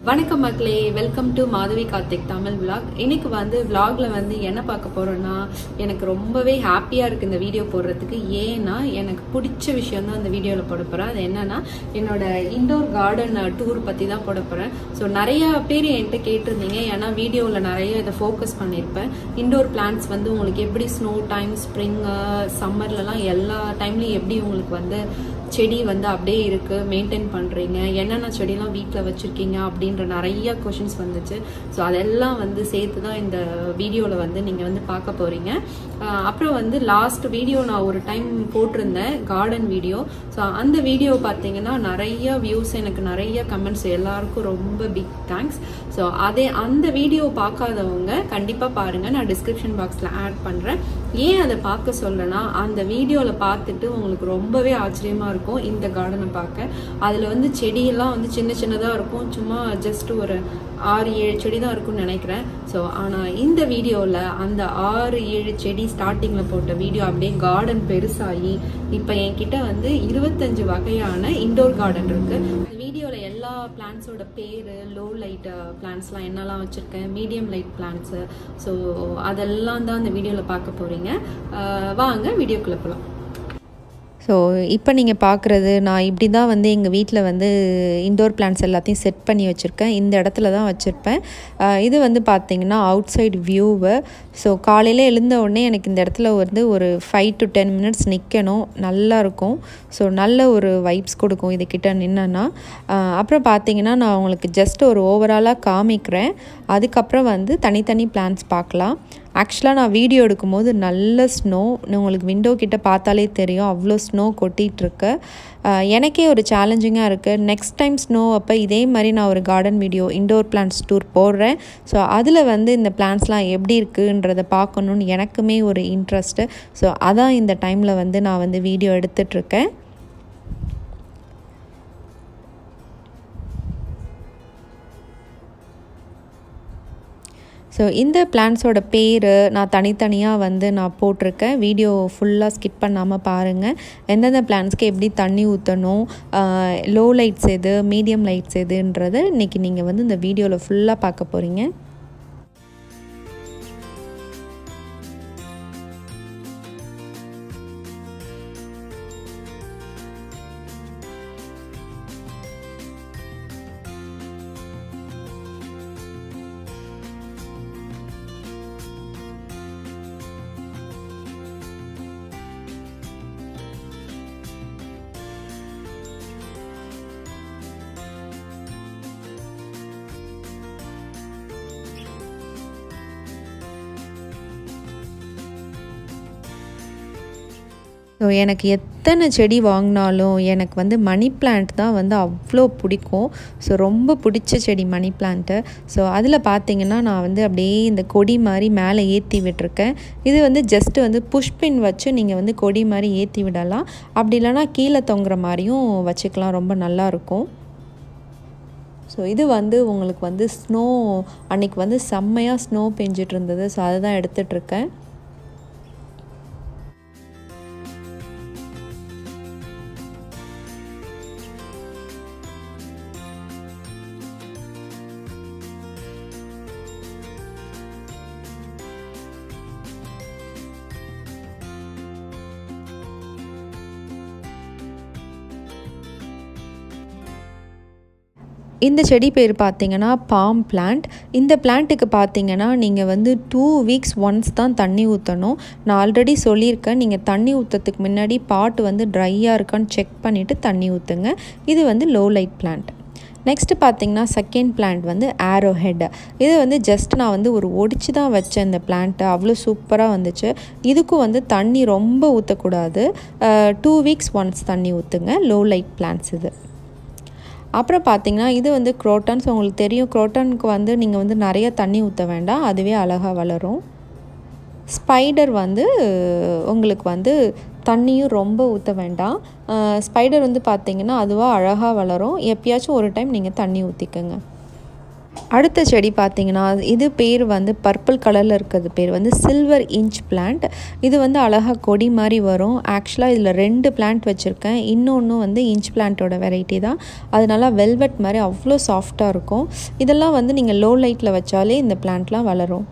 வணக்கம் மக்களே welcome to Madhavi Karthik Tamil vlog இன்னைக்கு வந்து vlogல வந்து என்ன பார்க்க போறோம்னா எனக்கு ரொம்பவே ஹாப்பியா இருக்கு இந்த வீடியோ போடுறதுக்கு ஏன்னா எனக்கு பிடிச்ச விஷயம் தான் இந்த வீடியோவில் போட போறேன் அது என்னன்னா என்னோட இண்டோர் கார்டன் டூர் பத்தி தான் போட போறேன் ஸோ நிறைய பேர் என்கிட்ட கேட்டிருந்தீங்க ஏன்னா வீடியோவில் நிறைய இதை ஃபோக்கஸ் பண்ணியிருப்பேன் இண்டோர் பிளான்ஸ் வந்து உங்களுக்கு எப்படி ஸ்னோ டைம் ஸ்ப்ரிங் சம்மர்லலாம் எல்லா டைம்லையும் எப்படி உங்களுக்கு வந்து செடி வந்து அப்படியே இருக்கு மெயின்டைன் பண்றீங்க என்னென்ன செடிலாம் வீட்டில் வச்சிருக்கீங்க அப்படின்ற நிறைய கொஷின்ஸ் வந்துச்சு ஸோ அதெல்லாம் வந்து சேர்த்து தான் இந்த வீடியோவில் வந்து நீங்கள் வந்து பார்க்க போறீங்க ஆஹ் அப்புறம் வந்து லாஸ்ட் வீடியோ நான் ஒரு டைம் போட்டிருந்தேன் கார்டன் வீடியோ ஸோ அந்த வீடியோ பார்த்தீங்கன்னா நிறைய வியூஸ் எனக்கு நிறைய கமெண்ட்ஸ் எல்லாருக்கும் ரொம்ப பிக் தேங்க்ஸ் ஸோ அதே அந்த வீடியோ பார்க்காதவங்க கண்டிப்பாக பாருங்க நான் டிஸ்கிரிப்ஷன் பாக்ஸில் ஆட் பண்ணுறேன் ஏன் அதை பார்க்க சொல்லனா அந்த வீடியோவில் பார்த்துட்டு உங்களுக்கு ரொம்பவே ஆச்சரியமா இருக்கும் இந்த கார்டனை பார்க்க அதில் வந்து செடியெல்லாம் வந்து சின்ன சின்னதாக இருக்கும் சும்மா ஜஸ்ட் ஒரு ஆறு ஏழு செடி தான் இருக்கும்னு நினைக்கிறேன் ஸோ ஆனால் இந்த வீடியோவில் அந்த ஆறு ஏழு செடி ஸ்டார்டிங்கில் போட்ட வீடியோ அப்படியே கார்டன் பெருசாகி இப்போ என்கிட்ட வந்து இருபத்தஞ்சு வகையான இண்டோர் கார்டன் இருக்கு இந்த வீடியோவில் எல்லா பிளான்ஸோட பேர் லோ லைட் பிளான்ஸ்லாம் என்னெல்லாம் வச்சுருக்கேன் மீடியம் லைட் பிளான்ஸு ஸோ அதெல்லாம் தான் இந்த வீடியோவில் பார்க்க போகிறீங்க வாங்க வீடியோக்குள்ளே போகலாம் ஸோ இப்போ நீங்கள் பார்க்குறது நான் இப்படி தான் வந்து எங்கள் வீட்டில் வந்து இண்டோர் பிளான்ஸ் எல்லாத்தையும் செட் பண்ணி வச்சுருக்கேன் இந்த இடத்துல தான் வச்சுருப்பேன் அஹ் இது வந்து பார்த்திங்கன்னா அவுட் சைடு வியூவு ஸோ காலையில் எழுந்த உடனே எனக்கு இந்த இடத்துல வந்து ஒரு ஃபைவ் டு டென் மினிட்ஸ் நிற்கணும் நல்லா இருக்கும் ஸோ நல்ல ஒரு வைப்ஸ் கொடுக்கும் இதுக்கிட்ட நின்னேன்னா அஹ் அப்புறம் பார்த்தீங்கன்னா நான் உங்களுக்கு ஜஸ்ட் ஒரு ஓவராலாக காமிக்கிறேன் அதுக்கப்புறம் வந்து தனித்தனி பிளான்ஸ் பார்க்கலாம் ஆக்சுவலாக நான் வீடியோ எடுக்கும்போது நல்ல ஸ்னோ உங்களுக்கு விண்டோ கிட்ட பார்த்தாலே தெரியும் அவ்வளோ ஸ்னோ கொட்டிகிட்ருக்கு எனக்கே ஒரு சேலஞ்சிங்காக இருக்குது நெக்ஸ்ட் டைம் ஸ்னோ அப்போ இதே மாதிரி நான் ஒரு garden video indoor plants tour போடுறேன் ஸோ அதில் வந்து இந்த பிளான்ஸ்லாம் எப்படி இருக்குன்றதை பார்க்கணுன்னு எனக்குமே ஒரு இன்ட்ரெஸ்ட்டு ஸோ அதான் இந்த டைமில் வந்து நான் வந்து வீடியோ எடுத்துட்ருக்கேன் ஸோ இந்த பிளான்ஸோட பேர் நான் தனித்தனியாக வந்து நான் போட்டிருக்கேன் வீடியோ ஃபுல்லாக ஸ்கிப் பண்ணாமல் பாருங்கள் எந்தெந்த பிளான்ஸ்க்கு எப்படி தண்ணி ஊற்றணும் லோ லைட்ஸ் எது மீடியம் லைட்ஸ் எதுன்றதை இன்றைக்கி நீங்கள் வந்து இந்த வீடியோவில் ஃபுல்லாக பார்க்க போகிறீங்க ஸோ எனக்கு எத்தனை செடி வாங்கினாலும் எனக்கு வந்து மணி பிளான்ட் தான் வந்து அவ்வளோ பிடிக்கும் ஸோ ரொம்ப பிடிச்ச செடி மணி பிளான்ட்டு ஸோ அதில் பார்த்தீங்கன்னா நான் வந்து அப்படியே இந்த கொடி மாதிரி மேலே ஏற்றி விட்டுருக்கேன் இது வந்து ஜஸ்ட்டு வந்து புஷ்பின் வச்சு நீங்கள் வந்து கொடி மாதிரி ஏற்றி விடலாம் அப்படி இல்லைனா கீழே தொங்குற மாதிரியும் வச்சுக்கலாம் ரொம்ப நல்லாயிருக்கும் ஸோ இது வந்து உங்களுக்கு வந்து ஸ்னோ அன்றைக்கி வந்து செம்மையாக ஸ்னோ பெஞ்சிட்டு இருந்தது ஸோ அதை தான் எடுத்துகிட்ருக்கேன் இந்த செடி பேர் பார்த்தீங்கன்னா பாம் பிளான்ட் இந்த பிளான்ட்டுக்கு பார்த்தீங்கன்னா நீங்கள் வந்து டூ வீக்ஸ் ஒன்ஸ் தான் தண்ணி ஊற்றணும் நான் ஆல்ரெடி சொல்லியிருக்கேன் நீங்கள் தண்ணி ஊற்றுறதுக்கு முன்னாடி பாட் வந்து ட்ரையாக இருக்கான்னு செக் பண்ணிவிட்டு தண்ணி ஊற்றுங்க இது வந்து லோ லைட் பிளான்ட் நெக்ஸ்ட்டு பார்த்தீங்கன்னா செகண்ட் பிளான்ட் வந்து ஆரோ ஹெட் இது வந்து ஜஸ்ட் நான் வந்து ஒரு ஒடிச்சு தான் வச்சேன் இந்த பிளான்ட்டை அவ்வளோ சூப்பராக வந்துச்சு இதுக்கும் வந்து தண்ணி ரொம்ப ஊற்றக்கூடாது டூ வீக்ஸ் ஒன்ஸ் தண்ணி ஊற்றுங்க லோ லைட் பிளான்ட்ஸ் இது அப்புறம் பார்த்தீங்கன்னா இது வந்து குரோட்டன்ஸ் உங்களுக்கு தெரியும் குரோட்டனுக்கு வந்து நீங்கள் வந்து நிறைய தண்ணி ஊற்ற வேண்டாம் அதுவே அழகாக வளரும் ஸ்பைடர் வந்து உங்களுக்கு வந்து தண்ணியும் ரொம்ப ஊற்ற வேண்டாம் ஸ்பைடர் வந்து பார்த்தீங்கன்னா அதுவாக அழகாக வளரும் எப்பயாச்சும் ஒரு டைம் நீங்கள் தண்ணி ஊற்றிக்கோங்க அடுத்த செடி பார்த்தீங்கன்னா இது பேர் வந்து பர்பிள் கலரில் இருக்கிறது பேர் வந்து சில்வர் இன்ச் பிளான்ட் இது வந்து அழகாக கொடி மாதிரி வரும் ஆக்சுவலாக இதில் ரெண்டு பிளான்ட் வச்சுருக்கேன் இன்னொன்று வந்து இன்ச் பிளான்ட்டோட வெரைட்டி தான் அது நல்லா வெல்வெட் மாதிரி அவ்வளோ சாஃப்டாக இருக்கும் இதெல்லாம் வந்து நீங்கள் லோ லைட்டில் வச்சாலே இந்த பிளான்ட்லாம் வளரும்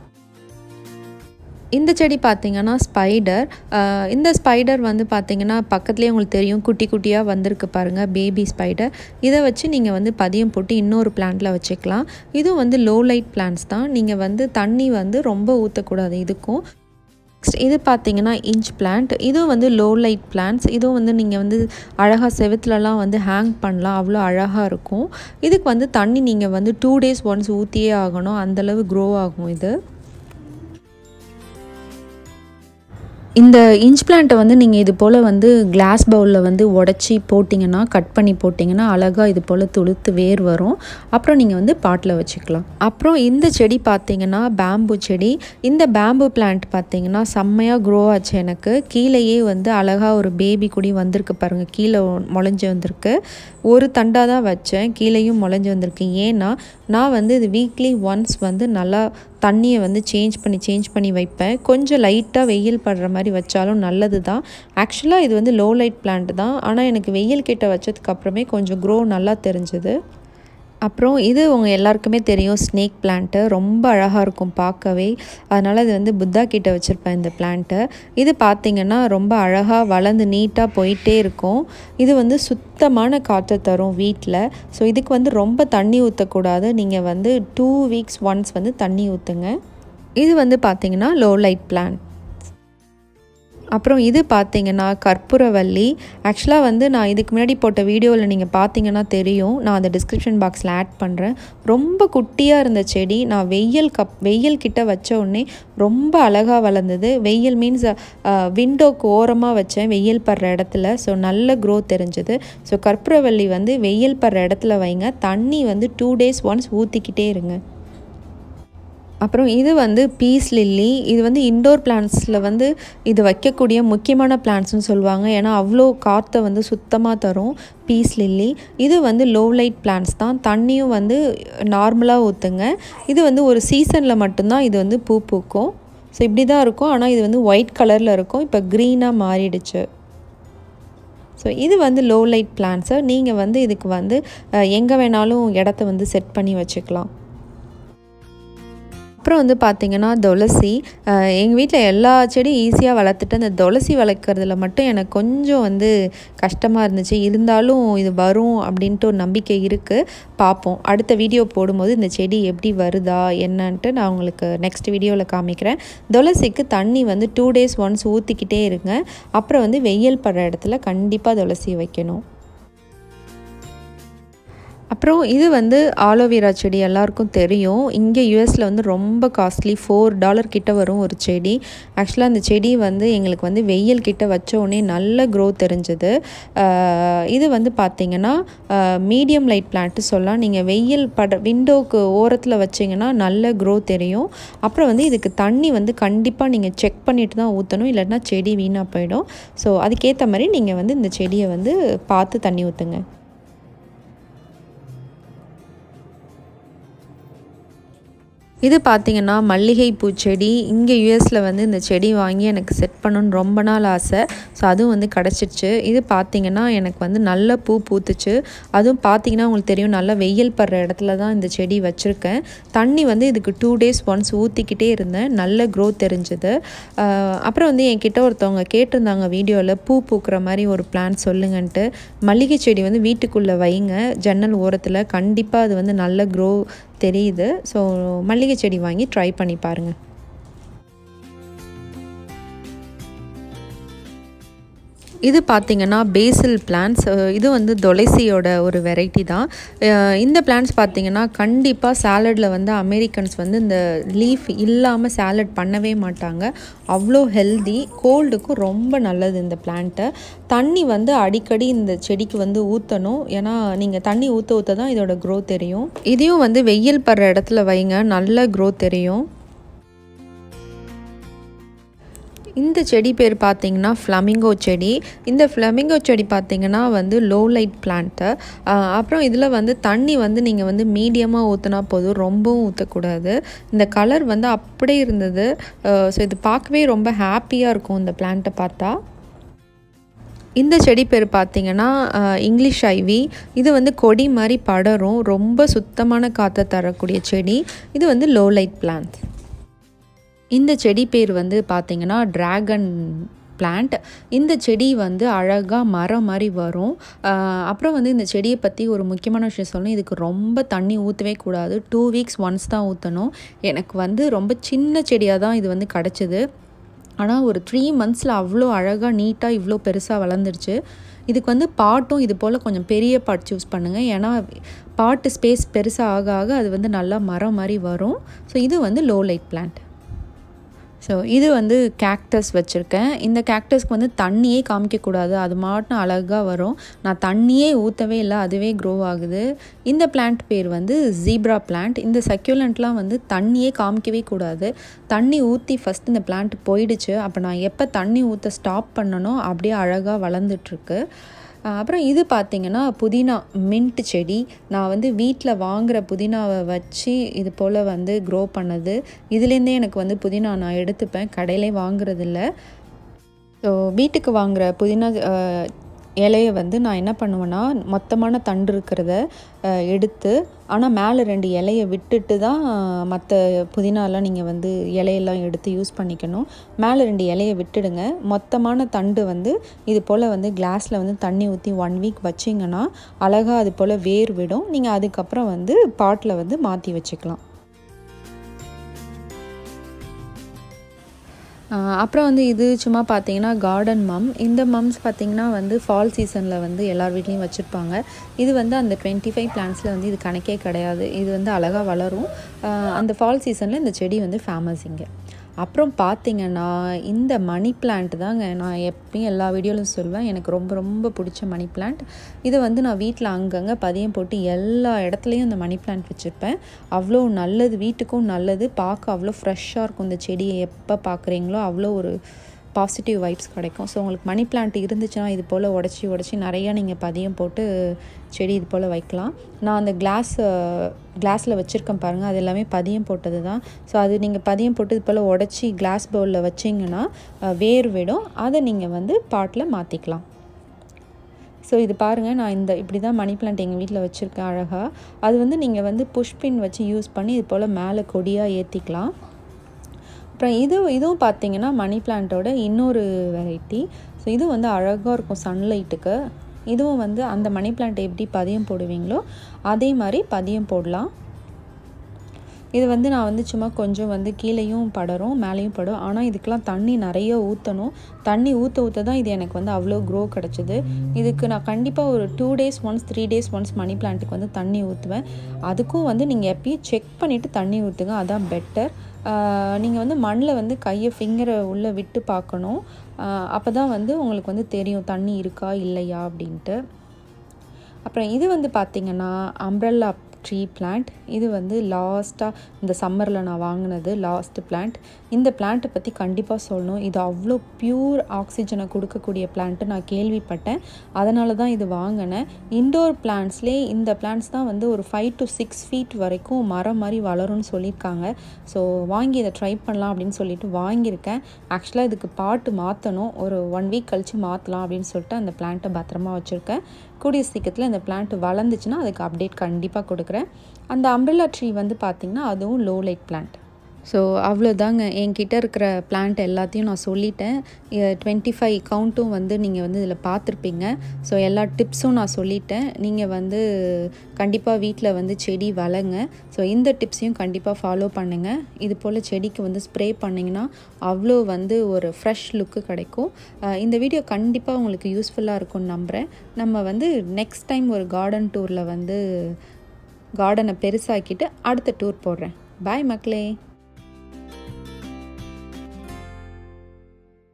இந்த செடி பார்த்தீங்கன்னா ஸ்பைடர் இந்த ஸ்பைடர் வந்து பார்த்தீங்கன்னா பக்கத்துலேயே உங்களுக்கு தெரியும் குட்டி குட்டியாக வந்திருக்கு பாருங்கள் பேபி ஸ்பைடர் இதை வச்சு நீங்கள் வந்து பதியம் போட்டு இன்னொரு பிளான்ட்டில் வச்சுக்கலாம் இதுவும் வந்து லோ லைட் பிளான்ட்ஸ் தான் நீங்கள் வந்து தண்ணி வந்து ரொம்ப ஊற்றக்கூடாது இதுக்கும் நெக்ஸ்ட் இது பார்த்தீங்கன்னா இன்ச் பிளான்ட் இதுவும் வந்து லோ லைட் பிளான்ட்ஸ் இதுவும் வந்து நீங்கள் வந்து அழகாக செவுத்துலலாம் வந்து ஹேங் பண்ணலாம் அவ்வளோ அழகாக இருக்கும் இதுக்கு வந்து தண்ணி நீங்கள் வந்து டூ டேஸ் ஒன்ஸ் ஊற்றியே ஆகணும் அந்தளவு க்ரோ ஆகும் இது இந்த இன்ச் பிளான்ட்டை வந்து நீங்கள் இது போல் வந்து கிளாஸ் பவுலில் வந்து உடச்சி போட்டிங்கன்னா கட் பண்ணி போட்டிங்கன்னா அழகாக இது போல் துளுத்து வேர் வரும் அப்புறம் நீங்கள் வந்து பாட்டில் வச்சுக்கலாம் அப்புறம் இந்த செடி பார்த்தீங்கன்னா பேம்பு செடி இந்த பேம்பு பிளான்ட் பார்த்தீங்கன்னா செம்மையாக க்ரோ ஆச்சு எனக்கு கீழேயே வந்து அழகாக ஒரு பேபி குடி வந்திருக்கு பாருங்கள் கீழே முளைஞ்சி வந்திருக்கு ஒரு தண்டாக தான் வச்சேன் கீழேயும் முளைஞ்சி வந்திருக்கு ஏன்னா நான் வந்து இது வீக்லி ஒன்ஸ் வந்து நல்லா தண்ணியை வந்து சேஞ்ச் பண்ணி சேஞ்ச் பண்ணி வைப்பேன் கொஞ்சம் லைட்டாக வெயில் படுற மாதிரி வச்சாலும் நல்லது தான் ஆக்சுவலாக இது வந்து லோ லைட் பிளான்ட் தான் ஆனால் எனக்கு வெயில் கிட்ட வச்சதுக்கு அப்புறமே கொஞ்சம் க்ரோ நல்லா தெரிஞ்சுது அப்புறம் இது உங்கள் எல்லாருக்குமே தெரியும் ஸ்னேக் பிளான்ட்டு ரொம்ப அழகாக இருக்கும் பார்க்கவே அதனால் இது வந்து புத்தா கிட்ட வச்சுருப்பேன் இந்த பிளான்ட்டு இது பார்த்திங்கன்னா ரொம்ப அழகாக வளர்ந்து நீட்டாக போயிட்டே இருக்கும் இது வந்து சுத்தமான காற்றை தரும் வீட்டில் ஸோ இதுக்கு வந்து ரொம்ப தண்ணி ஊற்றக்கூடாது நீங்கள் வந்து டூ வீக்ஸ் ஒன்ஸ் வந்து தண்ணி ஊற்றுங்க இது வந்து பார்த்திங்கன்னா லோ லைட் பிளான்ட் அப்புறம் இது பார்த்தீங்கன்னா கற்பூரவல்லி ஆக்சுவலாக வந்து நான் இதுக்கு முன்னாடி போட்ட வீடியோவில் நீங்கள் பார்த்தீங்கன்னா தெரியும் நான் அதை டிஸ்கிரிப்ஷன் பாக்ஸில் ஆட் பண்ணுறேன் ரொம்ப குட்டியாக இருந்த செடி நான் வெயில் கப் வெயில் கிட்ட வச்ச உடனே ரொம்ப அழகாக வளர்ந்தது வெயில் மீன்ஸ் விண்டோக்கு ஓரமாக வச்சேன் வெயில் படுற இடத்துல ஸோ நல்ல க்ரோத் தெரிஞ்சது ஸோ கற்பூரவல்லி வந்து வெயில் படுற இடத்துல வைங்க தண்ணி வந்து டூ டேஸ் ஒன்ஸ் ஊற்றிக்கிட்டே இருங்க அப்புறம் இது வந்து பீஸ் லில்லி இது வந்து இன்டோர் பிளான்ட்ஸில் வந்து இது வைக்கக்கூடிய முக்கியமான பிளான்ட்ஸ்னு சொல்லுவாங்க ஏன்னா அவ்வளோ காற்றை வந்து சுத்தமாக தரும் பீஸ் லில்லி இது வந்து லோ லைட் பிளான்ட்ஸ் தான் தண்ணியும் வந்து நார்மலாக ஊற்றுங்க இது வந்து ஒரு சீசனில் மட்டும்தான் இது வந்து பூ பூக்கும் ஸோ இப்படி தான் இருக்கும் ஆனால் இது வந்து ஒயிட் கலரில் இருக்கும் இப்போ க்ரீனாக மாறிடுச்சு ஸோ இது வந்து லோ லைட் பிளான்ட்ஸை நீங்கள் வந்து இதுக்கு வந்து எங்கே வேணாலும் இடத்த வந்து செட் பண்ணி வச்சுக்கலாம் அப்புறம் வந்து பார்த்திங்கன்னா துளசி எங்கள் வீட்டில் எல்லா செடியும் ஈஸியாக வளர்த்துட்டு அந்த துளசி வளர்க்குறதுல மட்டும் எனக்கு கொஞ்சம் வந்து கஷ்டமாக இருந்துச்சு இருந்தாலும் இது வரும் அப்படின்ட்டு ஒரு நம்பிக்கை இருக்குது பார்ப்போம் அடுத்த வீடியோ போடும்போது இந்த செடி எப்படி வருதா என்னன்ட்டு நான் உங்களுக்கு நெக்ஸ்ட் வீடியோவில் காமிக்கிறேன் துளசிக்கு தண்ணி வந்து டூ டேஸ் ஒன்ஸ் ஊற்றிக்கிட்டே இருங்க அப்புறம் வந்து வெயில் படுற இடத்துல கண்டிப்பாக துளசி வைக்கணும் அப்புறம் இது வந்து ஆலோவேரா செடி எல்லாருக்கும் தெரியும் இங்கே யூஎஸில் வந்து ரொம்ப காஸ்ட்லி ஃபோர் டாலர் கிட்ட வரும் ஒரு செடி ஆக்சுவலாக அந்த செடி வந்து எங்களுக்கு வந்து வெயில் கிட்ட வச்ச உடனே நல்ல க்ரோ தெரிஞ்சது இது வந்து பார்த்திங்கன்னா மீடியம் லைட் பிளான்ட்டு சொல்லலாம் நீங்கள் வெயில் பட விண்டோவுக்கு ஓரத்தில் வச்சிங்கன்னா நல்ல க்ரோ தெரியும் அப்புறம் வந்து இதுக்கு தண்ணி வந்து கண்டிப்பாக நீங்கள் செக் பண்ணிட்டு தான் ஊற்றணும் இல்லைன்னா செடி வீணாக போயிடும் ஸோ அதுக்கேற்ற மாதிரி நீங்கள் வந்து இந்த செடியை வந்து பார்த்து தண்ணி ஊற்றுங்க இது பார்த்திங்கன்னா மல்லிகை பூச்செடி இங்கே யூஎஸில் வந்து இந்த செடி வாங்கி எனக்கு செட் பண்ணணுன்னு ரொம்ப நாள் ஆசை ஸோ அதுவும் வந்து கிடச்சிருச்சு இது பார்த்திங்கன்னா எனக்கு வந்து நல்ல பூ பூத்துச்சு அதுவும் பார்த்திங்கன்னா உங்களுக்கு தெரியும் நல்லா வெயில் படுற இடத்துல தான் இந்த செடி வச்சுருக்கேன் தண்ணி வந்து இதுக்கு டூ டேஸ் ஒன்ஸ் ஊற்றிக்கிட்டே இருந்தேன் நல்ல க்ரோத் தெரிஞ்சுது அப்புறம் வந்து என்கிட்ட ஒருத்தவங்க கேட்டிருந்தாங்க வீடியோவில் பூ பூக்கிற மாதிரி ஒரு பிளான் சொல்லுங்கன்ட்டு மல்லிகை செடி வந்து வீட்டுக்குள்ளே வைங்க ஜன்னல் ஓரத்தில் கண்டிப்பாக அது வந்து நல்ல க்ரோ தெரியுது ஸோ மல்லிகை செடி வாங்கி ட்ரை பண்ணி பாருங்கள் இது பார்த்திங்கன்னா பேசில் பிளான்ஸ் இது வந்து துளசியோட ஒரு வெரைட்டி தான் இந்த பிளான்ஸ் பார்த்திங்கன்னா கண்டிப்பாக சாலடில் வந்து அமெரிக்கன்ஸ் வந்து இந்த லீஃப் இல்லாமல் சாலட் பண்ணவே மாட்டாங்க அவ்வளோ ஹெல்தி கோல்டுக்கும் ரொம்ப நல்லது இந்த பிளான்ட்டை தண்ணி வந்து அடிக்கடி இந்த செடிக்கு வந்து ஊற்றணும் ஏன்னா நீங்கள் தண்ணி ஊற்ற ஊற்ற தான் இதோட க்ரோ தெரியும் இதையும் வந்து வெயில் படுற இடத்துல வைங்க நல்ல க்ரோ தெரியும் இந்த செடி பேர் பார்த்தீங்கன்னா ஃப்ளமிங்கோ செடி இந்த ஃப்ளமிங்கோ செடி பார்த்தீங்கன்னா வந்து லோ லைட் பிளான்ட்டு அப்புறம் இதில் வந்து தண்ணி வந்து நீங்கள் வந்து மீடியமாக ஊற்றினா போதும் ரொம்பவும் ஊற்றக்கூடாது இந்த கலர் வந்து அப்படியே இருந்தது ஸோ இது பார்க்கவே ரொம்ப ஹாப்பியாக இருக்கும் இந்த பிளான்ட்டை பார்த்தா இந்த செடி பேர் பார்த்தீங்கன்னா இங்கிலீஷ் ஐவி இது வந்து கொடி மாதிரி படரும் ரொம்ப சுத்தமான காற்றை தரக்கூடிய செடி இது வந்து லோ லைட் பிளான்ட் இந்த செடி பேர் வந்து பார்த்தீங்கன்னா ட்ராகன் பிளான்ட் இந்த செடி வந்து அழகாக மரம் மாதிரி வரும் அப்புறம் வந்து இந்த செடியை பற்றி ஒரு முக்கியமான விஷயம் சொல்லணும் இதுக்கு ரொம்ப தண்ணி ஊற்றவே கூடாது டூ வீக்ஸ் ஒன்ஸ் தான் ஊற்றணும் எனக்கு வந்து ரொம்ப சின்ன செடியாக தான் இது வந்து கிடச்சிது ஆனால் ஒரு த்ரீ மந்த்ஸில் அவ்வளோ அழகாக நீட்டாக இவ்வளோ பெருசாக வளர்ந்துருச்சு இதுக்கு வந்து பாட்டும் இது போல் கொஞ்சம் பெரிய பாட் சூஸ் பண்ணுங்கள் ஏன்னா பாட்டு ஸ்பேஸ் பெருசாக ஆக ஆக அது வந்து நல்லா மரம் மாதிரி வரும் ஸோ இது வந்து லோ லைட் பிளான்ட் ஸோ இது வந்து கேக்டஸ் வச்சுருக்கேன் இந்த கேக்டஸ்க்கு வந்து தண்ணியே காமிக்கக்கூடாது அது மாட்டும் அழகாக வரும் நான் தண்ணியே ஊற்றவே இல்லை அதுவே க்ரோ ஆகுது இந்த பிளான்ட் பேர் வந்து ஜீப்ரா பிளான்ட் இந்த சக்யூலண்ட்லாம் வந்து தண்ணியே காமிக்கவே கூடாது தண்ணி ஊற்றி ஃபஸ்ட் இந்த பிளான்ட் போயிடுச்சு அப்போ நான் எப்போ தண்ணி ஊற்ற ஸ்டாப் பண்ணனோ அப்படியே அழகாக வளர்ந்துட்டுருக்கு அப்புறம் இது பார்த்திங்கன்னா புதினா மின்ட் செடி நான் வந்து வீட்டில் வாங்குகிற புதினாவை வச்சு இது போல் வந்து க்ரோ பண்ணது இதுலேருந்தே எனக்கு வந்து புதினா நான் எடுத்துப்பேன் கடையிலே வாங்குறதில்ல ஸோ வீட்டுக்கு வாங்குகிற புதினா இலையை வந்து நான் என்ன பண்ணுவேன்னா மொத்தமான தண்டு இருக்கிறத எடுத்து ஆனால் மேலே ரெண்டு இலையை விட்டுட்டு தான் மற்ற புதினாலாம் நீங்கள் வந்து இலையெல்லாம் எடுத்து யூஸ் பண்ணிக்கணும் மேலே ரெண்டு இலையை விட்டுடுங்க மொத்தமான தண்டு வந்து இது போல் வந்து கிளாஸில் வந்து தண்ணி ஊற்றி ஒன் வீக் வச்சிங்கன்னா அழகாக அது போல் வேர் விடும் நீங்கள் அதுக்கப்புறம் வந்து பாட்டில் வந்து மாற்றி வச்சுக்கலாம் அப்புறம் வந்து இது சும்மா பார்த்தீங்கன்னா கார்டன் மம் இந்த மம்ஸ் பார்த்திங்கன்னா வந்து ஃபால் சீசனில் வந்து எல்லார் வீட்லேயும் வச்சுருப்பாங்க இது வந்து அந்த டுவெண்ட்டி ஃபைவ் பிளான்ஸில் வந்து இது கணக்கே கிடையாது இது வந்து அழகாக வளரும் அந்த ஃபால் சீசனில் இந்த செடி வந்து ஃபேமஸ் இங்கே அப்புறம் பார்த்திங்கன்னா இந்த மணி பிளான்ட் தாங்க நான் எப்பயும் எல்லா வீடியோவிலும் சொல்வேன் எனக்கு ரொம்ப ரொம்ப பிடிச்ச மணி பிளான்ட் இதை வந்து நான் வீட்டில் அங்கங்கே பதியம் போட்டு எல்லா இடத்துலையும் இந்த மணி பிளான்ட் வச்சுருப்பேன் அவ்வளோ நல்லது வீட்டுக்கும் நல்லது பார்க்க அவ்வளோ ஃப்ரெஷ்ஷாக இருக்கும் இந்த செடியை எப்போ பார்க்குறீங்களோ அவ்வளோ ஒரு பாசிட்டிவ் வைப்ஸ் கிடைக்கும் ஸோ உங்களுக்கு மணி பிளான்ட் இருந்துச்சுன்னா இது போல் உடச்சி உடச்சி நிறையா நீங்கள் பதியம் போட்டு செடி இது போல் வைக்கலாம் நான் அந்த கிளாஸ் கிளாஸில் வச்சுருக்கேன் பாருங்கள் அது எல்லாமே பதியம் போட்டது தான் ஸோ அது நீங்கள் பதியம் போட்டு இது போல் உடச்சி கிளாஸ் பவுலில் வச்சிங்கன்னா வேர் விடும் அதை நீங்கள் வந்து பாட்டில் மாற்றிக்கலாம் ஸோ இது பாருங்கள் நான் இந்த இப்படி தான் மணி பிளான்ட் எங்கள் வீட்டில் வச்சுருக்கேன் அழகாக அது வந்து நீங்கள் வந்து புஷ்பின் வச்சு யூஸ் பண்ணி இது போல் மேலே கொடியாக ஏற்றிக்கலாம் அப்புறம் இது இதுவும் பார்த்தீங்கன்னா மணி பிளான்ட்டோட இன்னொரு வெரைட்டி ஸோ இது வந்து அழகாக இருக்கும் சன்லைட்டுக்கு இதுவும் வந்து அந்த மணி பிளான்ட் எப்படி பதியம் போடுவீங்களோ அதே மாதிரி பதியம் போடலாம் இது வந்து நான் வந்து சும்மா கொஞ்சம் வந்து கீழேயும் படரும் மேலேயும் படும் ஆனால் இதுக்கெலாம் தண்ணி நிறைய ஊற்றணும் தண்ணி ஊற்ற ஊற்ற தான் இது எனக்கு வந்து அவ்வளோ க்ரோ கிடச்சிது இதுக்கு நான் கண்டிப்பாக ஒரு two days once three days once money பிளான்ட்டுக்கு வந்து தண்ணி ஊற்றுவேன் அதுக்கும் வந்து நீங்கள் எப்பயும் செக் பண்ணிவிட்டு தண்ணி ஊற்றுங்க அதான் பெட்டர் நீங்கள் வந்து மண்ணில் வந்து கையை ஃபிங்கரை உள்ளே விட்டு பார்க்கணும் அப்போ தான் வந்து உங்களுக்கு வந்து தெரியும் தண்ணி இருக்கா இல்லையா அப்படின்ட்டு அப்புறம் இது வந்து பார்த்திங்கன்னா அம்ப்ரெல்லா ட்ரீ பிளான்ட் இது வந்து லாஸ்ட்டாக இந்த சம்மரில் நான் வாங்கினது லாஸ்ட் பிளான்ட் இந்த பிளான்ட்டை பற்றி கண்டிப்பாக சொல்லணும் இது அவ்வளோ பியூர் ஆக்சிஜனை கொடுக்கக்கூடிய பிளான்ட்டு நான் கேள்விப்பட்டேன் அதனால தான் இது வாங்கினேன் இண்டோர் பிளான்ட்ஸ்லேயே இந்த பிளான்ட்ஸ் தான் வந்து ஒரு ஃபைவ் டு சிக்ஸ் ஃபீட் வரைக்கும் மரம் மாதிரி வளரும்னு சொல்லியிருக்காங்க ஸோ வாங்கி இதை ட்ரை பண்ணலாம் அப்படின்னு சொல்லிட்டு வாங்கியிருக்கேன் ஆக்சுவலாக இதுக்கு பாட்டு மாற்றணும் ஒரு ஒன் வீக் கழித்து மாற்றலாம் அப்படின்னு சொல்லிட்டு அந்த பிளான்ட்டை பத்திரமா வச்சுருக்கேன் கூடிய சீக்கிரத்தில் இந்த பிளான்ட் வளர்ந்துச்சுன்னா அதுக்கு அப்டேட் கண்டிப்பாக கொடுக்குறேன் அந்த அம்ப்ரெல்லா ட்ரீ வந்து பார்த்திங்கன்னா அதுவும் லோ லைட் பிளான்ட் ஸோ அவ்வளோதாங்க என்கிட்ட இருக்கிற பிளான்ட் எல்லாத்தையும் நான் சொல்லிட்டேன் டுவெண்ட்டி ஃபைவ் கவுண்ட்டும் வந்து நீங்கள் வந்து இதில் பார்த்துருப்பீங்க ஸோ எல்லா டிப்ஸும் நான் சொல்லிட்டேன் நீங்கள் வந்து கண்டிப்பாக வீட்டில் வந்து செடி வளங்க ஸோ இந்த டிப்ஸையும் கண்டிப்பாக ஃபாலோ பண்ணுங்கள் இது போல் செடிக்கு வந்து ஸ்ப்ரே பண்ணிங்கன்னா அவ்வளோ வந்து ஒரு ஃப்ரெஷ் லுக்கு கிடைக்கும் இந்த வீடியோ கண்டிப்பாக உங்களுக்கு யூஸ்ஃபுல்லாக இருக்கும்னு நம்புகிறேன் நம்ம வந்து நெக்ஸ்ட் டைம் ஒரு கார்டன் டூரில் வந்து கார்டனை பெருசாக்கிட்டு அடுத்த டூர் போடுறேன் பாய் மக்களே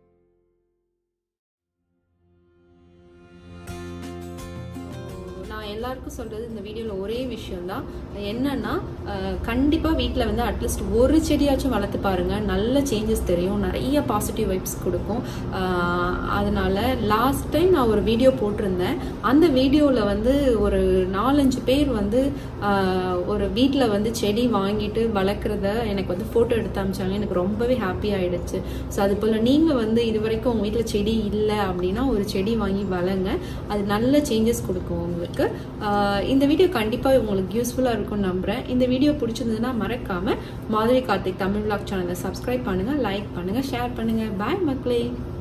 நான் எல்லாருக்கும் சொல்கிறது இந்த வீடியோவில் ஒரே விஷயம்தான் என்னன்னா கண்டிப்பாக வீட்டில் வந்து அட்லீஸ்ட் ஒரு செடியாச்சும் வளர்த்து பாருங்கள் நல்ல சேஞ்சஸ் தெரியும் நிறைய பாசிட்டிவ் வைப்ஸ் கொடுக்கும் ஆஹ் அதனால லாஸ்ட் டைம் நான் ஒரு வீடியோ போட்டிருந்தேன் அந்த வீடியோவில் வந்து ஒரு நாலஞ்சு பேர் வந்து ஆஹ் ஒரு வீட்டில் வந்து செடி வாங்கிட்டு வளர்க்குறத எனக்கு வந்து ஃபோட்டோ எடுத்து அமிச்சாங்க எனக்கு ரொம்பவே ஹாப்பி ஆயிடுச்சு ஸோ அது போல் நீங்கள் வந்து இது வரைக்கும் உங்கள் வீட்டில் செடி இல்லை அப்படின்னா ஒரு செடி வாங்கி வளங்க அது நல்ல சேஞ்சஸ் கொடுக்கும் உங்களுக்கு ஆஹ் இந்த வீடியோ கண்டிப்பாக உங்களுக்கு யூஸ்ஃபுல்லாக இருக்கும்னு நம்புகிறேன் இந்த வீடியோ பிடிச்சிருந்ததுன்னா மறக்காமல் மாதுரி கார்த்திக் தமிழ் விளாக் சேனலை சப்ஸ்கிரைப் பண்ணுங்கள் லைக் பண்ணுங்கள் ஷேர் பண்ணுங்கள் பாய் மக்களே